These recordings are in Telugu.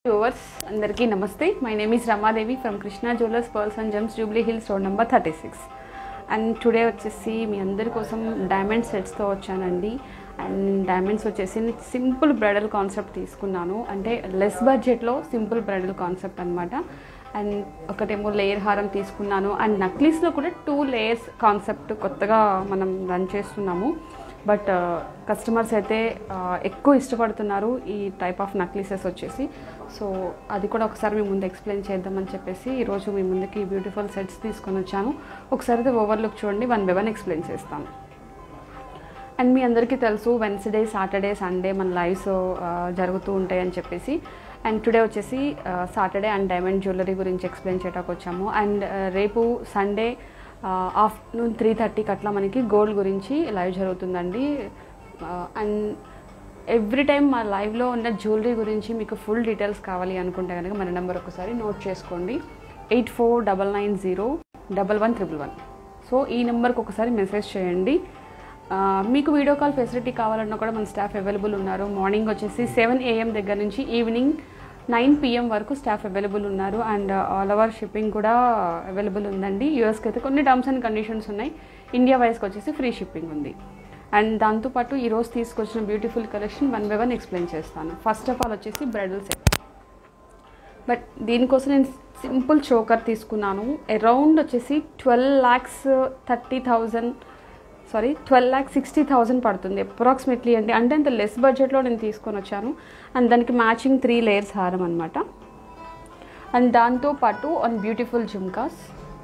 వ్యూవర్స్ అందరికీ నమస్తే my name is Ramadevi from Krishna jewellers pearls and gems Jubilee Hills road number thirty six and today వచ్చేసి మీ అందరి కోసం డైమండ్ సెట్స్తో వచ్చానండి అండ్ డైమండ్స్ వచ్చేసి సింపుల్ బ్రైడల్ కాన్సెప్ట్ తీసుకున్నాను అంటే లెస్ బడ్జెట్లో సింపుల్ బ్రైడల్ కాన్సెప్ట్ అనమాట అండ్ ఒకటేమో లేయర్ హారం తీసుకున్నాను అండ్ నక్లీస్లో కూడా టూ లేయర్స్ కాన్సెప్ట్ కొత్తగా మనం రన్ చేస్తున్నాము బట్ కస్టమర్స్ అయితే ఆ, ఎక్కువ ఇష్టపడుతున్నారు ఈ టైప్ ఆఫ్ నక్లీసెస్ వచ్చేసి సో అది కూడా ఒకసారి మీ ముందు ఎక్స్ప్లెయిన్ చేద్దామని చెప్పేసి ఈరోజు మీ ముందుకి బ్యూటిఫుల్ సెట్స్ తీసుకొని వచ్చాను ఒకసారి అయితే ఓవర్లుక్ చూడండి వన్ బై వన్ ఎక్స్ప్లెయిన్ చేస్తాను అండ్ మీ అందరికీ తెలుసు వెన్స్డే సాటర్డే సండే మన లైవ్స్ జరుగుతూ ఉంటాయి అని చెప్పేసి అండ్ టుడే వచ్చేసి సాటర్డే అండ్ డైమండ్ జ్యువెలరీ గురించి ఎక్స్ప్లెయిన్ చేయడానికి వచ్చాము అండ్ రేపు సండే ఆఫ్టర్నూన్ త్రీ థర్టీకి అట్లా మనకి గోల్డ్ గురించి లైవ్ జరుగుతుందండి అండ్ ఎవ్రీ టైం మా లైవ్లో ఉన్న జ్యువెలరీ గురించి మీకు ఫుల్ డీటెయిల్స్ కావాలి అనుకుంటే కనుక మన నెంబర్ ఒకసారి నోట్ చేసుకోండి eight four double nine zero double one triple one so ఈ నెంబర్కి ఒకసారి మెసేజ్ చేయండి ఆ, మీకు వీడియో కాల్ ఫెసిలిటీ కావాలన్నా కూడా మన స్టాఫ్ అవైలబుల్ ఉన్నారు మార్నింగ్ వచ్చేసి సెవెన్ ఏఎం దగ్గర నుంచి ఈవినింగ్ నైన్ పిఎం వరకు స్టాఫ్ అవైలబుల్ ఉన్నారు అండ్ ఆల్ ఓవర్ షిప్పింగ్ కూడా అవైలబుల్ ఉందండి యూఎస్కి అయితే కొన్ని టర్మ్స్ అండ్ కండిషన్స్ ఉన్నాయి ఇండియా వైస్కి వచ్చేసి ఫ్రీ షిప్పింగ్ ఉంది అండ్ దాంతోపాటు ఈరోజు తీసుకొచ్చిన beautiful collection one by one explain చేస్తాను ఫస్ట్ ఆఫ్ ఆల్ వచ్చేసి బ్రైడల్ సెట్ బట్ దీనికోసం నేను సింపుల్ చోకర్ తీసుకున్నాను అరౌండ్ వచ్చేసి twelve lakhs thirty thousand sorry twelve lakhs sixty thousand పడుతుంది అప్రాక్సిమేట్లీ అంటే అంటే అంత లెస్ బడ్జెట్లో నేను తీసుకొని వచ్చాను అండ్ దానికి మ్యాచింగ్ త్రీ లేయర్స్ హారం అనమాట అండ్ దాంతో పాటు ఆన్ బ్యూటిఫుల్ జుమ్కాస్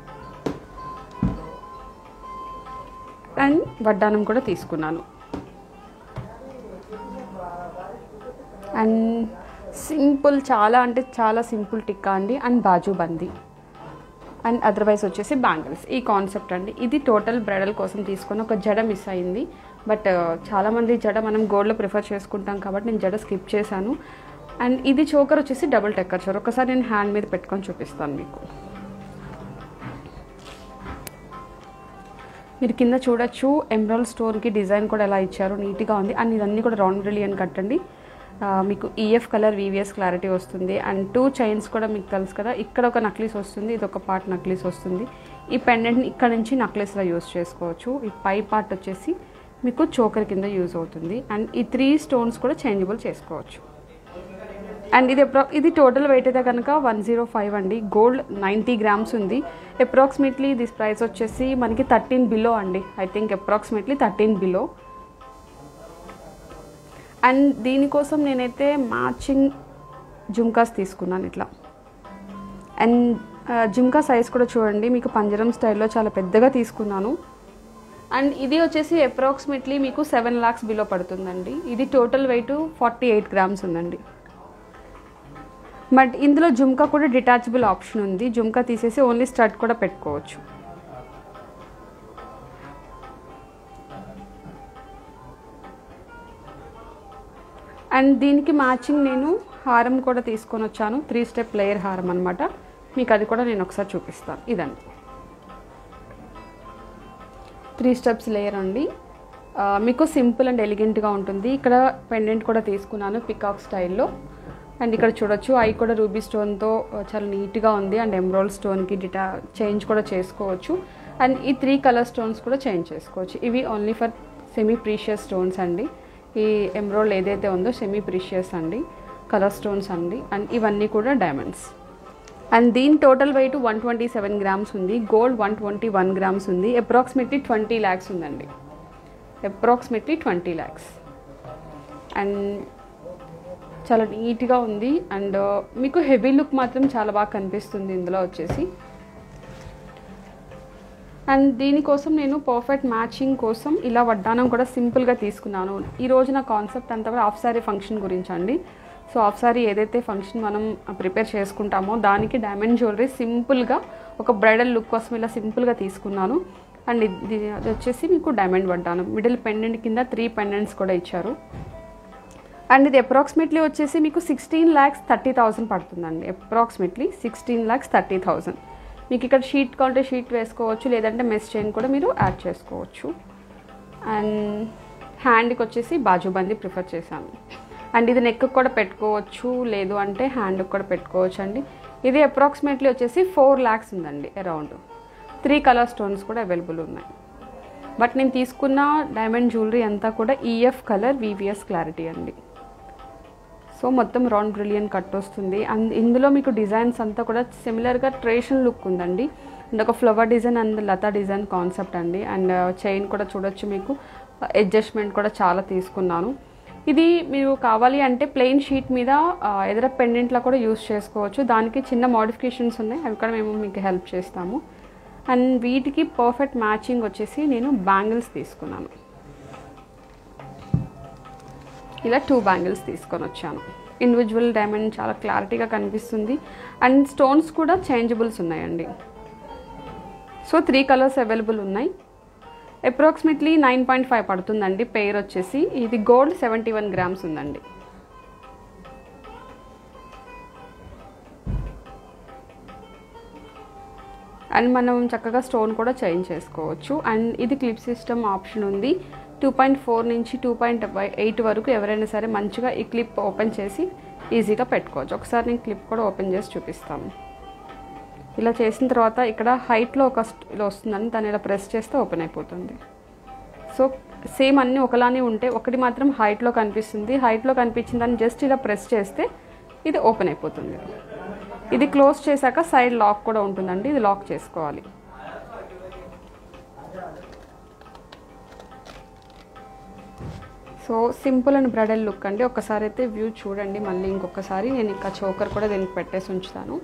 అండ్ వడ్డానం కూడా తీసుకున్నాను అండ్ సింపుల్ చాలా అంటే చాలా సింపుల్ టిక్కా అండి and baju bandi and otherwise వచ్చేసి బ్యాంగిల్స్ ఈ కాన్సెప్ట్ అండి ఇది టోటల్ బ్రైడల్ కోసం తీసుకొని ఒక జడ మిస్ అయింది బట్ చాలామంది జడ మనం గోల్డ్లో ప్రిఫర్ చేసుకుంటాం కాబట్టి నేను జడ స్కిప్ చేశాను అండ్ ఇది చోకర్ వచ్చేసి డబుల్ టెక్కర్ చోర్ ఒకసారి నేను హ్యాండ్ మీద పెట్టుకొని చూపిస్తాను మీకు మీరు కింద చూడొచ్చు ఎమ్రాల్ స్టోన్కి డిజైన్ కూడా ఎలా ఇచ్చారు నీట్గా ఉంది అండ్ ఇదన్నీ కూడా రౌండ్ రిలియన్ కట్టండి ఆ, మీకు ఈఎఫ్ కలర్ వీవిఎస్ క్లారిటీ వస్తుంది అండ్ టూ చైన్స్ కూడా మీకు తెలుసు కదా ఇక్కడ ఒక నక్లీస్ వస్తుంది ఇది ఒక పార్ట్ నక్లీస్ వస్తుంది ఈ పెండెంట్ని ఇక్కడ నుంచి నక్లీస్లో యూస్ చేసుకోవచ్చు ఈ పై పార్ట్ వచ్చేసి మీకు చోకర్ కింద యూజ్ అవుతుంది అండ్ ఈ త్రీ స్టోన్స్ కూడా చేంజబుల్ చేసుకోవచ్చు అండ్ ఇది అప్రా ఇది టోటల్ వెయిట్ అయితే కనుక వన్ జీరో ఫైవ్ అండి గోల్డ్ నైంటీ గ్రామ్స్ ఉంది అప్రాక్సిమేట్లీ దిస్ ప్రైస్ వచ్చేసి మనకి థర్టీన్ బిలో అండి I think approximately thirteen below and దీనికోసం నేనైతే మ్యాచింగ్ జుమ్కాస్ తీసుకున్నాను ఇట్లా అండ్ జుమ్కా సైజ్ కూడా చూడండి మీకు పంజరం స్టైల్లో చాలా పెద్దగా తీసుకున్నాను అండ్ ఇది వచ్చేసి అప్రాక్సిమేట్లీ మీకు సెవెన్ లాక్స్ బిలో పడుతుందండి ఇది total weight forty eight grams ఉందండి బట్ ఇందులో జుమ్కా కూడా డిటాచబుల్ ఆప్షన్ ఉంది జుమ్కా తీసేసి ఓన్లీ స్టడ్ కూడా పెట్టుకోవచ్చు అండ్ దీనికి మ్యాచింగ్ నేను హారం కూడా తీసుకొని వచ్చాను త్రీ స్టెప్ లేయర్ హారం అనమాట మీకు అది కూడా నేను ఒకసారి చూపిస్తాను ఇదండి త్రీ స్టెప్స్ లేయర్ అండి ఆ, మీకు సింపుల్ అండ్ ఎలిగెంట్గా ఉంటుంది ఇక్కడ పెండెంట్ కూడా తీసుకున్నాను పికాక్ స్టైల్లో అండ్ ఇక్కడ చూడొచ్చు ఐ కూడా రూబీ స్టోన్తో చాలా నీట్గా ఉంది అండ్ ఎమ్రాల్డ్ స్టోన్కి డిటా చేంజ్ కూడా చేసుకోవచ్చు అండ్ ఈ త్రీ కలర్ స్టోన్స్ కూడా చేంజ్ చేసుకోవచ్చు ఇవి only for semi precious stones అండి ఈ ఎమ్రాల్డ్ ఏదైతే ఉందో సెమీ ప్రీషియస్ అండి కలర్ స్టోన్స్ అండి అండ్ ఇవన్నీ కూడా డైమండ్స్ అండ్ దీని total weight one twenty seven grams ఉంది gold one twenty one grams ఉంది అప్రాక్సిమేట్లీ ట్వంటీ ల్యాక్స్ ఉందండి అప్రాక్సిమేట్లీ ట్వంటీ ల్యాక్స్ అండ్ చాలా నీట్గా ఉంది అండ్ మీకు హెవీ లుక్ మాత్రం చాలా బాగా కనిపిస్తుంది ఇందులో వచ్చేసి అండ్ దీనికోసం నేను పర్ఫెక్ట్ మ్యాచింగ్ కోసం ఇలా వడ్డానం కూడా సింపుల్గా తీసుకున్నాను ఈ రోజు నా కాన్సెప్ట్ అంతా కూడా హాఫ్ సారీ ఫంక్షన్ గురించి అండి సో హాఫ్ సారీ ఏదైతే ఫంక్షన్ మనం ప్రిపేర్ చేసుకుంటామో దానికి డైమండ్ జ్యువెలరీ సింపుల్గా ఒక బ్రైడల్ లుక్ కోసం ఇలా సింపుల్గా తీసుకున్నాను అండ్ ఇది అది వచ్చేసి మీకు డైమండ్ వడ్డానం మిడిల్ పెండెంట్ కింద త్రీ పెండెంట్స్ కూడా ఇచ్చారు అండ్ ఇది అప్రాక్సిమేట్లీ వచ్చేసి మీకు సిక్స్టీన్ ల్యాక్స్ థర్టీ థౌసండ్ పడుతుందండి approximately sixteen lakhs thirty thousand మీకు ఇక్కడ షీట్ కావాలంటే షీట్ వేసుకోవచ్చు లేదంటే మెస్ చైన్ కూడా మీరు యాడ్ చేసుకోవచ్చు అండ్ హ్యాండ్కి వచ్చేసి బాజుబందీ ప్రిఫర్ చేశాను అండ్ ఇది నెక్ కూడా పెట్టుకోవచ్చు లేదు అంటే హ్యాండ్కి కూడా పెట్టుకోవచ్చు అండి ఇది అప్రాక్సిమేట్లీ వచ్చేసి ఫోర్ ల్యాక్స్ ఉందండి అరౌండ్ త్రీ కలర్ స్టోన్స్ కూడా అవైలబుల్ ఉన్నాయి బట్ నేను తీసుకున్న డైమండ్ జ్యువెలరీ అంతా కూడా ఈఎఫ్ కలర్ వివిఎస్ క్లారిటీ అండి సో మొత్తం రౌండ్ బ్రిలియన్ కట్ వస్తుంది అండ్ ఇందులో మీకు డిజైన్స్ అంతా కూడా సిమిలర్గా ట్రెడిషనల్ లుక్ ఉందండి అండ్ ఒక ఫ్లవర్ డిజైన్ అండ్ లతా డిజైన్ కాన్సెప్ట్ అండి అండ్ చైన్ కూడా చూడొచ్చు మీకు అడ్జస్ట్మెంట్ కూడా చాలా తీసుకున్నాను ఇది మీరు కావాలి అంటే ప్లెయిన్ షీట్ మీద ఆ, ఎదుర పెండెంట్లా కూడా యూస్ చేసుకోవచ్చు దానికి చిన్న మోడిఫికేషన్స్ ఉన్నాయి అవి కూడా మేము మీకు హెల్ప్ చేస్తాము అండ్ వీటికి పర్ఫెక్ట్ మ్యాచింగ్ వచ్చేసి నేను బ్యాంగిల్స్ తీసుకున్నాను ఇలా టూ బ్యాంగిల్స్ తీసుకొని వచ్చాను ఇండివిజువల్ డైమండ్ చాలా క్లారిటీగా కనిపిస్తుంది అండ్ స్టోన్స్ కూడా చేంజబుల్స్ ఉన్నాయండి సో త్రీ కలర్స్ అవైలబుల్ ఉన్నాయి అప్రాక్సిమేట్లీ నైన్ పాయింట్ ఫైవ్ పడుతుందండి పెయిర్ వచ్చేసి ఇది గోల్డ్ సెవెంటీ వన్ గ్రామ్స్ ఉందండి అండ్ మనం చక్కగా స్టోన్ కూడా చేంజ్ చేసుకోవచ్చు అండ్ ఇది క్లిప్ సిస్టమ్ ఆప్షన్ ఉంది టూ పాయింట్ ఫోర్ నుంచి టూ పాయింట్ ఎయిట్ వరకు ఎవరైనా సరే మంచిగా ఈ క్లిప్ ఓపెన్ చేసి ఈజీగా పెట్టుకోవచ్చు ఒకసారి నేను క్లిప్ కూడా ఓపెన్ చేసి చూపిస్తాను ఇలా చేసిన తర్వాత ఇక్కడ హైట్లో ఒక స్ట్- ఇలా వస్తుందని దాన్ని ఇలా ప్రెస్ చేస్తే ఓపెన్ అయిపోతుంది సో సేమ్ అన్నీ ఒకలానే ఉంటే ఒకటి మాత్రం హైట్లో కనిపిస్తుంది హైట్లో కనిపించిన దాన్ని జస్ట్ ఇలా ప్రెస్ చేస్తే ఇది ఓపెన్ అయిపోతుంది ఇది క్లోజ్ చేశాక సైడ్ లాక్ కూడా ఉంటుందండి ఇది లాక్ చేసుకోవాలి so simple and bridal look అండి ఒక్కసారి అయితే వ్యూ చూడండి మళ్ళీ ఇంకొకసారి నేను ఇంకా చోకర్ కూడా దీనికి పెట్టేసి ఉంచుతాను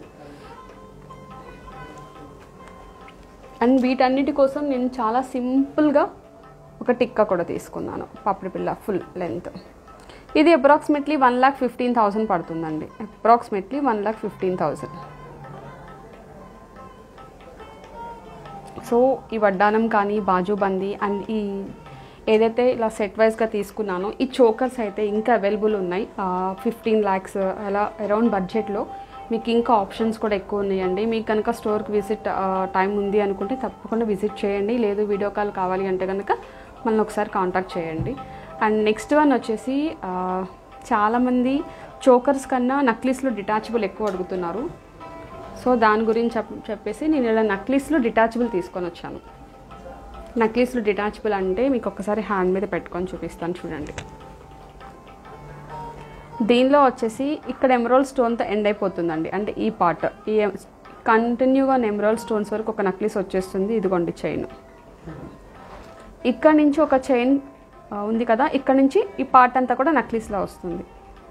అండ్ వీటన్నిటి కోసం నేను చాలా సింపుల్గా ఒక టిక్కా కూడా తీసుకున్నాను పాపిడి పిల్ల ఫుల్ లెంత్ ఇది approximately one lakh fifteen thousand పడుతుందండి approximately one lakh fifteen thousand so ఈ వడ్డానం కానీ బాజుబందీ అండ్ ఈ ఏదైతే ఇలా సెట్ వైజ్గా తీసుకున్నానో ఈ చోకర్స్ అయితే ఇంకా అవైలబుల్ ఉన్నాయి ఫిఫ్టీన్ ల్యాక్స్ అలా అరౌండ్ బడ్జెట్లో మీకు ఇంకా ఆప్షన్స్ కూడా ఎక్కువ ఉన్నాయండి మీకు కనుక స్టోర్కి విజిట్ టైం ఉంది అనుకుంటే తప్పకుండా విజిట్ చేయండి లేదు వీడియో కాల్ కావాలి అంటే కనుక మనల్ని ఒకసారి కాంటాక్ట్ చేయండి అండ్ నెక్స్ట్ వన్ వచ్చేసి ఆ, చాలామంది చోకర్స్ కన్నా నక్లీస్లో డిటాచబుల్ ఎక్కువ అడుగుతున్నారు సో దాని గురించి చెప్ చెప్పేసి నేను ఇలా నక్లీస్లో డిటాచబుల్ తీసుకొని వచ్చాను నక్లీస్లో డిటాచబుల్ అంటే మీకు ఒక్కసారి హ్యాండ్ మీద పెట్టుకొని చూపిస్తాను చూడండి దీనిలో వచ్చేసి ఇక్కడ ఎమరాల్ స్టోన్తో ఎండ్ అయిపోతుందండి అంటే ఈ పార్ట్ ఈ కంటిన్యూగా ఎమరాల్ స్టోన్స్ వరకు ఒక నక్లీస్ వచ్చేస్తుంది ఇదిగోండి చైన్ ఇక్కడ నుంచి ఒక చైన్ ఉంది కదా ఇక్కడ నుంచి ఈ పార్ట్ అంతా కూడా నక్లీస్లో వస్తుంది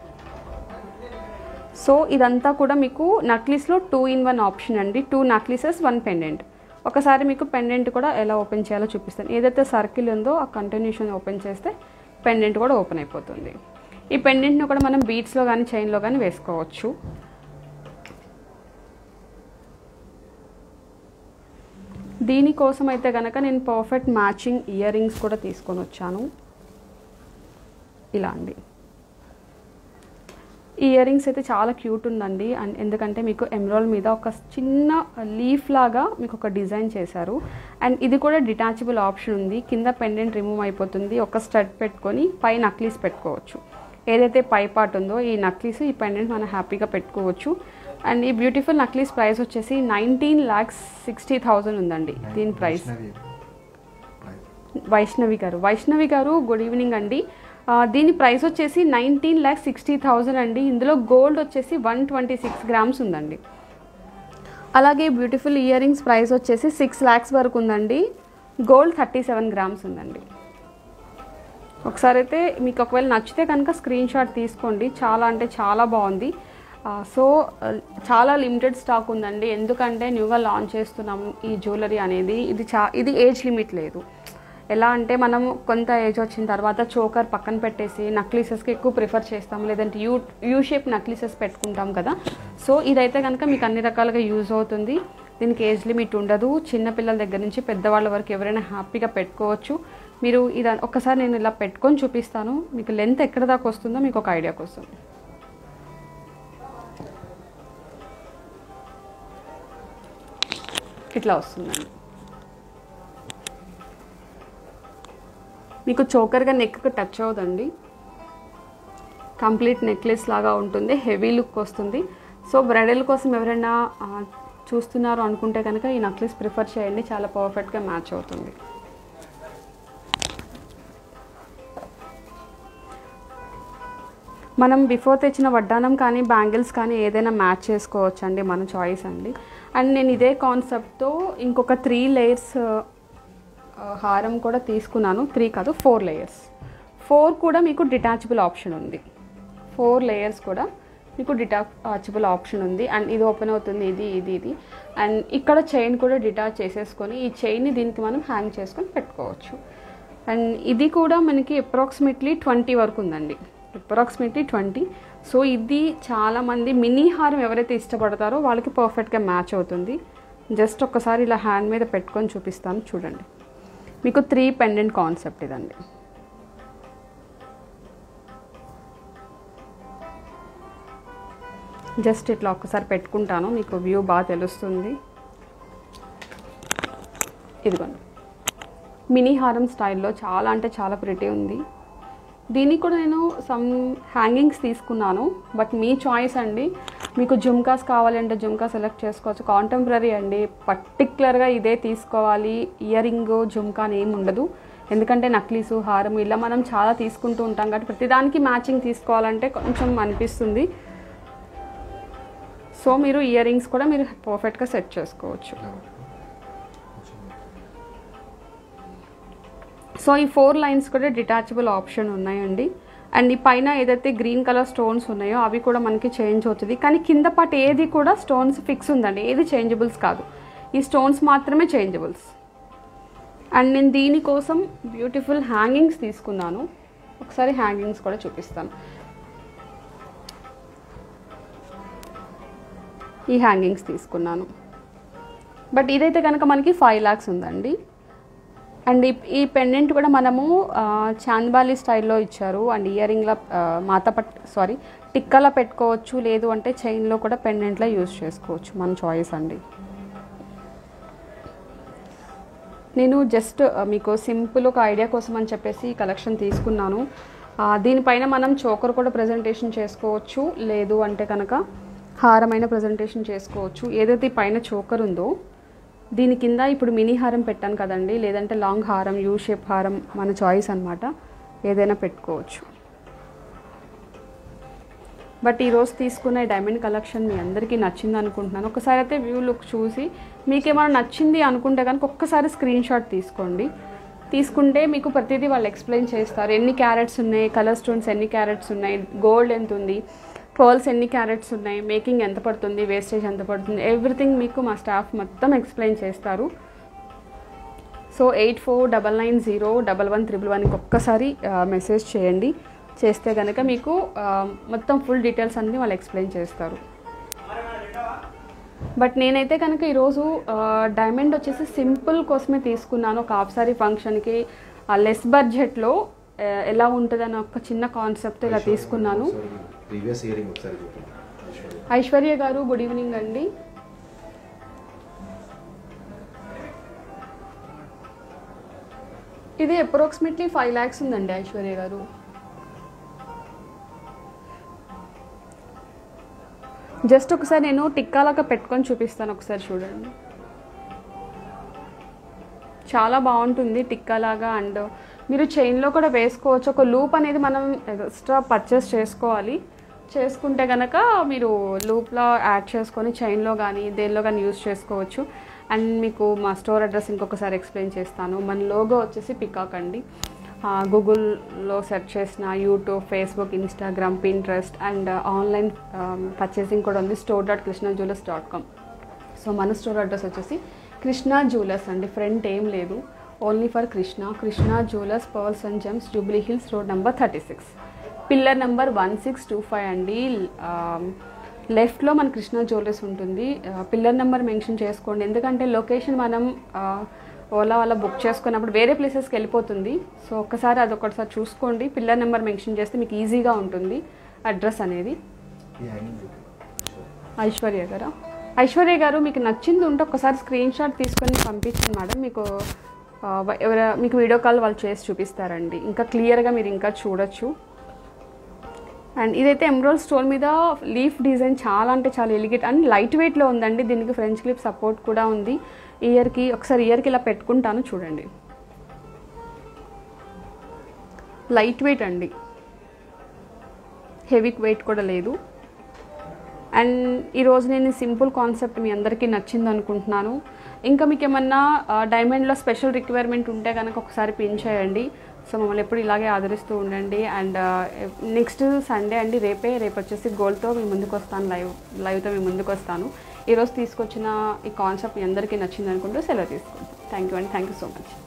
సో ఇదంతా కూడా మీకు నక్లీస్లో టూ ఇన్ వన్ ఆప్షన్ అండి టూ నక్లీసెస్ వన్ పెండెంట్ ఒకసారి మీకు పెండెంట్ కూడా ఎలా ఓపెన్ చేయాలో చూపిస్తాను ఏదైతే సర్కిల్ ఉందో ఆ కంటిన్యూషన్ ఓపెన్ చేస్తే పెండెంట్ కూడా ఓపెన్ అయిపోతుంది ఈ పెండెంట్ను కూడా మనం బీట్స్లో కానీ చైన్లో కానీ వేసుకోవచ్చు దీనికోసం అయితే కనుక నేను పర్ఫెక్ట్ మ్యాచింగ్ ఇయర్ రింగ్స్ కూడా తీసుకొని వచ్చాను ఇలా అండి ఈ ఇయర్ రింగ్స్ అయితే చాలా క్యూట్ ఉందండి అండ్ ఎందుకంటే మీకు ఎమ్రాల్ మీద ఒక చిన్న లీఫ్ లాగా మీకు ఒక డిజైన్ చేశారు అండ్ ఇది కూడా డిటాచబుల్ ఆప్షన్ ఉంది కింద పెండెంట్ రిమూవ్ అయిపోతుంది ఒక స్టడ్ పెట్టుకొని పై నక్లీస్ పెట్టుకోవచ్చు ఏదైతే పై పార్ట్ ఉందో ఈ నక్లీస్ ఈ పెండెంట్ మనం హ్యాపీగా పెట్టుకోవచ్చు అండ్ ఈ బ్యూటిఫుల్ నక్లీస్ ప్రైస్ వచ్చేసి నైన్టీన్ ల్యాక్స్ సిక్స్టీ థౌజండ్ ఉందండి దీని ప్రైస్ వైష్ణవి ప్రైస్. వైష్ణవి గారు వైష్ణవి గారు గుడ్ ఈవినింగ్ అండి ఆ, దీని ప్రైస్ వచ్చేసి నైన్టీన్ ల్యాక్ సిక్స్టీ థౌజండ్ అండి ఇందులో గోల్డ్ వచ్చేసి వన్ ట్వంటీ సిక్స్ గ్రామ్స్ ఉందండి అలాగే బ్యూటిఫుల్ ఇయర్ రింగ్స్ ప్రైస్ వచ్చేసి సిక్స్ ల్యాక్స్ వరకు ఉందండి గోల్డ్ థర్టీ సెవెన్ గ్రామ్స్ ఉందండి ఒకసారి అయితే మీకు ఒకవేళ నచ్చితే కనుక స్క్రీన్ షాట్ తీసుకోండి చాలా అంటే చాలా బాగుంది ఆ, సో ఆ, చాలా లిమిటెడ్ స్టాక్ ఉందండి ఎందుకంటే న్యూగా లాంచ్ చేస్తున్నాము ఈ జ్యువెలరీ అనేది ఇది చా ఇది ఏజ్ లిమిట్ లేదు ఎలా అంటే మనం కొంత ఏజ్ వచ్చిన తర్వాత చోకర్ పక్కన పెట్టేసి నక్లీసెస్కి ఎక్కువ ప్రిఫర్ చేస్తాం లేదంటే యూ యూ షేప్ నక్లీసెస్ పెట్టుకుంటాం కదా సో ఇదైతే కనుక మీకు అన్ని రకాలుగా యూజ్ అవుతుంది దీనికి ఏజ్ లిమిట్ ఉండదు చిన్న పిల్లల దగ్గర నుంచి పెద్దవాళ్ళ వరకు ఎవరైనా హ్యాపీగా పెట్టుకోవచ్చు మీరు ఇది ఒక్కసారి నేను ఇలా పెట్టుకొని చూపిస్తాను మీకు లెంత్ ఎక్కడ దాకా వస్తుందో మీకు ఒక ఐడియా కోసం ఇట్లా వస్తుందండి మీకు చోకర్గా నెక్కి టచ్ అవుదండి కంప్లీట్ నెక్లెస్ లాగా ఉంటుంది హెవీ లుక్ వస్తుంది సో బ్రైడల్ కోసం ఎవరైనా ఆ, చూస్తున్నారు అనుకుంటే కనుక ఈ నెక్లెస్ ప్రిఫర్ చేయండి చాలా పర్ఫెక్ట్గా మ్యాచ్ అవుతుంది మనం బిఫోర్ తెచ్చిన వడ్డానం కానీ బ్యాంగిల్స్ కానీ ఏదైనా మ్యాచ్ చేసుకోవచ్చు అండి మన చాయిస్ అండి అండ్ నేను ఇదే కాన్సెప్ట్తో ఇంకొక త్రీ లేయర్స్ హారం కూడా తీసుకున్నాను త్రీ కాదు ఫోర్ లేయర్స్ ఫోర్ కూడా మీకు డిటాచబుల్ ఆప్షన్ ఉంది ఫోర్ లేయర్స్ కూడా మీకు డిటాచబుల్ ఆప్షన్ ఉంది అండ్ ఇది ఓపెన్ అవుతుంది ఇది ఇది ఇది అండ్ ఇక్కడ చైన్ కూడా డిటాచ్ చేసేసుకొని ఈ చైన్ని దీనికి మనం హ్యాంగ్ చేసుకొని పెట్టుకోవచ్చు అండ్ ఇది కూడా మనకి అప్రాక్సిమేట్లీ ట్వంటీ వరకు ఉందండి అప్రాక్సిమేట్లీ ట్వంటీ సో ఇది చాలామంది మినీ హారం ఎవరైతే ఇష్టపడతారో వాళ్ళకి పర్ఫెక్ట్గా మ్యాచ్ అవుతుంది జస్ట్ ఒక్కసారి ఇలా హ్యాండ్ మీద పెట్టుకొని చూపిస్తాను చూడండి మీకు త్రీ పెండెంట్ కాన్సెప్ట్ ఇదండి జస్ట్ ఇట్లా ఒక్కసారి పెట్టుకుంటాను మీకు వ్యూ బాగా తెలుస్తుంది ఇదిగోండి మినీ హారం స్టైల్లో చాలా అంటే చాలా ప్రిటీ ఉంది దీనికి కూడా నేను సమ్ హ్యాంగింగ్స్ తీసుకున్నాను బట్ మీ చాయిస్ అండి మీకు జుమ్కాస్ కావాలంటే జుమ్కా సెలెక్ట్ చేసుకోవచ్చు కాంటెంపరీ అండి పర్టికులర్గా ఇదే తీసుకోవాలి ఇయర్ రింగ్ జుమ్కా అని ఏమి ఉండదు ఎందుకంటే నక్లీసు హారం ఇలా మనం చాలా తీసుకుంటూ ఉంటాం కాబట్టి ప్రతిదానికి మ్యాచింగ్ తీసుకోవాలంటే కొంచెం అనిపిస్తుంది సో మీరు ఇయర్ రింగ్స్ కూడా మీరు పర్ఫెక్ట్గా సెట్ చేసుకోవచ్చు సో ఈ ఫోర్ లైన్స్ కూడా డిటాచబుల్ ఆప్షన్ ఉన్నాయండి అండ్ ఈ పైన ఏదైతే గ్రీన్ కలర్ స్టోన్స్ ఉన్నాయో అవి కూడా మనకి చేంజ్ అవుతుంది కానీ కింద పాటు ఏది కూడా స్టోన్స్ ఫిక్స్ ఉందండి ఏది చేంజబుల్స్ కాదు ఈ స్టోన్స్ మాత్రమే చేంజబుల్స్ అండ్ నేను దీనికోసం బ్యూటిఫుల్ హ్యాంగింగ్స్ తీసుకున్నాను ఒకసారి హ్యాంగింగ్స్ కూడా చూపిస్తాను ఈ హ్యాంగింగ్స్ తీసుకున్నాను బట్ ఇదైతే కనుక మనకి ఫైవ్ ల్యాక్స్ ఉందండి అండ్ ఈ ఈ పెండెంట్ కూడా మనము ఆ, చాంద్బాలి స్టైల్లో ఇచ్చారు అండ్ ఇయర్ రింగ్లో మాత పట్ సారీ టిక్కలా పెట్టుకోవచ్చు లేదు అంటే చైన్లో కూడా పెండెంట్లో యూజ్ చేసుకోవచ్చు మన చాయిస్ అండి నేను జస్ట్ ఆ, మీకు సింపుల్ ఒక ఐడియా కోసం అని చెప్పేసి ఈ కలెక్షన్ తీసుకున్నాను ఆ, దీనిపైన మనం చోకర్ కూడా ప్రజెంటేషన్ చేసుకోవచ్చు లేదు అంటే కనుక హారమైన ప్రజెంటేషన్ చేసుకోవచ్చు ఏదైతే ఈ పైన చోకర్ ఉందో దీని కింద ఇప్పుడు మినీ హారం పెట్టాను కదండి లేదంటే లాంగ్ హారం యూ షేప్ హారం మన చాయిస్ అన్నమాట ఏదైనా పెట్టుకోవచ్చు బట్ ఈరోజు తీసుకున్న ఈ డైమండ్ కలెక్షన్ మీ అందరికీ నచ్చింది అనుకుంటున్నాను ఒకసారి అయితే వ్యూ లుక్ చూసి మీకు ఏమైనా నచ్చింది అనుకుంటే కనుక ఒక్కసారి స్క్రీన్ షాట్ తీసుకోండి తీసుకుంటే మీకు ప్రతిదీ వాళ్ళు ఎక్స్ప్లెయిన్ చేస్తారు ఎన్ని క్యారెట్స్ ఉన్నాయి కలర్ స్టోన్స్ ఎన్ని క్యారెట్స్ ఉన్నాయి గోల్డ్ ఎంత ఉంది పర్ల్స్ ఎన్ని క్యారెట్స్ ఉన్నాయి మేకింగ్ ఎంత పడుతుంది వేస్టేజ్ ఎంత పడుతుంది ఎవ్రీథింగ్ మీకు మా స్టాఫ్ మొత్తం ఎక్స్ప్లెయిన్ చేస్తారు so eight four double nine zero double one triple వన్కి ఒక్కసారి మెసేజ్ చేయండి చేస్తే కనుక మీకు ఆ, మొత్తం ఫుల్ డీటెయిల్స్ అన్నీ వాళ్ళు ఎక్స్ప్లెయిన్ చేస్తారు బట్ నేనైతే కనుక ఈరోజు డైమండ్ వచ్చేసి సింపుల్ కోసమే తీసుకున్నాను ఒక హాఫ్ సారీ ఫంక్షన్కి లెస్ బడ్జెట్లో ఎలా ఉంటుందని ఒక చిన్న కాన్సెప్ట్ ఇలా తీసుకున్నాను ప్రీవియస్ ఇయరింగ్ ఒకసారి చూడండి ఐశ్వర్య. ఐశ్వర్య గారు గుడ్ ఈవినింగ్ అండి ఇది అప్రాక్సిమేట్లీ ఫైవ్ ల్యాక్స్ ఉందండి ఐశ్వర్య గారు జస్ట్ ఒకసారి నేను టిక్కాలాగా పెట్టుకొని చూపిస్తాను ఒకసారి చూడండి చాలా బాగుంటుంది టిక్కాలాగా అండ్ మీరు చైన్లో కూడా వేసుకోవచ్చు ఒక లూప్ అనేది మనం ఎక్స్ట్రా పర్చేస్ చేసుకోవాలి చేసుకుంటే కనుక మీరు లూప్లో యాడ్ చేసుకొని చైన్లో కానీ దేనిలో కానీ యూస్ చేసుకోవచ్చు అండ్ మీకు మా స్టోర్ అడ్రస్ ఇంకొకసారి ఎక్స్ప్లెయిన్ చేస్తాను మన లోగో వచ్చేసి పికాక్ అండి గూగుల్లో సెర్చ్ చేసిన YouTube Facebook Instagram Pinterest and online purchasing కూడా ఉంది store dot Krishna jewellers dot com so మన స్టోర్ అడ్రస్ వచ్చేసి కృష్ణ జ్యువెలర్స్ అండి ఫ్రంట్ ఏం లేదు only for Krishna Krishna jewellers pearls and gems Jubilee Hills road number thirty six pillar number one six two five అండి లెఫ్ట్లో మన కృష్ణ జ్యువెలర్స్ ఉంటుంది పిల్లర్ నెంబర్ మెన్షన్ చేసుకోండి ఎందుకంటే లొకేషన్ మనం ఆ, ఓలా వల్ల బుక్ చేసుకున్నప్పుడు వేరే ప్లేసెస్కి వెళ్ళిపోతుంది సో ఒక్కసారి అది ఒకసారి చూసుకోండి పిల్లర్ నెంబర్ మెన్షన్ చేస్తే మీకు ఈజీగా ఉంటుంది అడ్రస్ అనేది ఈ హ్యాంగింగ్ చూడండి. ఐశ్వర్య గారా ఐశ్వర్య గారు మీకు నచ్చింది ఉంటే ఒకసారి స్క్రీన్ షాట్ తీసుకొని పంపించండి మేడం మీకు ఆ, వ- ఎవర మీకు వీడియో కాల్ వాళ్ళు చేసి చూపిస్తారండి ఇంకా క్లియర్గా మీరు ఇంకా చూడొచ్చు అండ్ ఇదైతే ఎమ్రోల్ స్టోన్ మీద లీఫ్ డిజైన్ చాలా అంటే చాలా ఎలిగేట్ అండ్ లైట్ వెయిట్లో ఉందండి దీనికి ఫ్రెంచ్ క్లిప్ సపోర్ట్ కూడా ఉంది ఇయర్కి ఒకసారి ఇయర్కి ఇలా పెట్టుకుంటాను చూడండి లైట్ వెయిట్ అండి హెవీ వెయిట్ కూడా లేదు అండ్ ఈరోజు నేను సింపుల్ కాన్సెప్ట్ మీ అందరికీ నచ్చింది అనుకుంటున్నాను ఇంకా మీకు ఏమన్నా డైమండ్లో స్పెషల్ రిక్వైర్మెంట్ ఉంటే కనుక ఒకసారి పిన్ చేయండి సో మమ్మల్ని ఎప్పుడు ఇలాగే ఆదరిస్తూ ఉండండి అండ్ నెక్స్ట్ సండే అండి రేపే రేపు వచ్చేసి గోల్డ్తో మీ ముందుకు వస్తాను లైవ్ లైవ్తో మీ ముందుకు వస్తాను ఈరోజు తీసుకొచ్చిన ఈ కాన్సెప్ట్ మీ అందరికీ నచ్చింది అనుకుంటూ సెలవు తీసుకుంటాను థ్యాంక్ యూ అండి థ్యాంక్ యూ సో మచ్